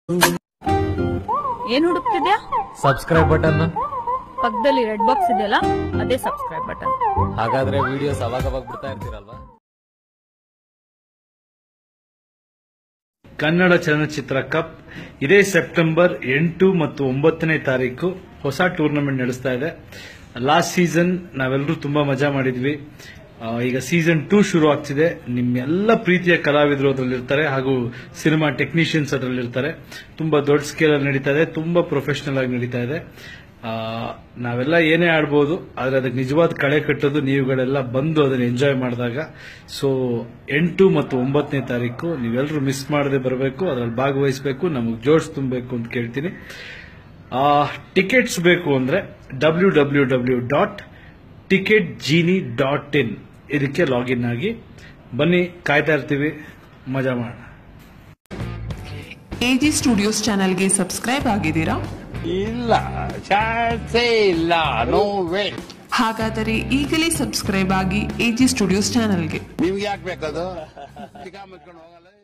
ಏನ್ ಹುಡುಕ್ತಿದ್ಯಾ subscribe button ಪಕ್ಕದಲ್ಲಿ ರೆಡ್ ಬಾಕ್ಸ್ ಇದೆಯಲ್ಲ ಅದೇ ಸಬ್ಸ್ಕ್ರೈಬ್ ಬಟನ್ ಹಾಗಾದ್ರೆ ವಿಡಿಯೋಸ್ ಅವಾಗ ಅವಾಗ ಬಿಡ್ತಾ ಇರ್ತೀರಲ್ವಾ ಕನ್ನಡ ಚಲನಚಿತ್ರ ಕಪ್ ಇದೇ ಸೆಪ್ಟೆಂಬರ್ ಎಂಟು ಮತ್ತು ಒಂಬತ್ತನೇ ತಾರೀಕು ಹೊಸ ಟೂರ್ನಮೆಂಟ್ ನಡೆಸ್ತಾ ಇದೆ ಲಾಸ್ಟ್ ಸೀಸನ್ ನಾವೆಲ್ಲರೂ ತುಂಬಾ ಮಜಾ ಮಾಡಿದ್ವಿ ಆ, ಈಗ ಸೀಸನ್ ಟೂ ಶುರು ಆಗ್ತಿದೆ ನಿಮ್ಮೆಲ್ಲ ಪ್ರೀತಿಯ ಕಲಾವಿದರು ಅದರಲ್ಲಿರ್ತಾರೆ ಹಾಗೂ ಸಿನಿಮಾ ಟೆಕ್ನಿಷಿಯನ್ಸ್ ಅದರಲ್ಲಿರ್ತಾರೆ ತುಂಬಾ ದೊಡ್ಡ ಸ್ಕೇಲ್ ಅಲ್ಲಿ ನಡೀತಾ ಇದೆ ತುಂಬಾ ಪ್ರೊಫೆಷನಲ್ ಆಗಿ ನಡೀತಾ ಇದೆ ಆ, ನಾವೆಲ್ಲ ಏನೇ ಆಡ್ಬೋದು ಆದ್ರೆ ಅದಕ್ಕೆ ನಿಜವಾದ ಕಳೆ ಕಟ್ಟೋದು ನೀವುಗಳೆಲ್ಲ ಬಂದು ಅದನ್ನ ಎಂಜಾಯ್ ಮಾಡಿದಾಗ ಸೊ ಎಂಟು ಮತ್ತು ಒಂಬತ್ತನೇ ತಾರೀಕು ನೀವೆಲ್ಲರೂ ಮಿಸ್ ಮಾಡದೆ ಬರಬೇಕು ಅದರಲ್ಲಿ ಭಾಗವಹಿಸಬೇಕು ನಮಗೆ ಜೋಶ್ ತುಂಬಬೇಕು ಅಂತ ಕೇಳ್ತೀನಿ ಟಿಕೆಟ್ಸ್ ಬೇಕು ಅಂದ್ರೆ W W W dot ticket genie dot in ಇದಕ್ಕೆ ಲಾಗಿನ್ ಆಗಿ ಬನ್ನಿ ಕಾಯ್ತಾ ಇರ್ತೀವಿ ಮಜಾ ಮಾಡೋಣ ಎಜಿ ಸ್ಟುಡಿಯೋಸ್ ಚಾನೆಲ್ಗೆ ಸಬ್ಸ್ಕ್ರೈಬ್ ಆಗಿದ್ದೀರಾ ಇಲ್ಲ ಚಾನ್ಸೇ ಇಲ್ಲ ನೋ ವೇ ಹಾಗಾದರೆ ಈಗಲೇ ಸಬ್ಸ್ಕ್ರೈಬ್ ಆಗಿ ಎಜಿ ಸ್ಟುಡಿಯೋಸ್ ಚಾನೆಲ್ಗೆ ನಿಮ್ಗೆ ಯಾಕೆ ಬೇಕದು ಚಿಕ್ಕ ಮುಚ್ಕೊಂಡು ಹೋಗಲ್ಲ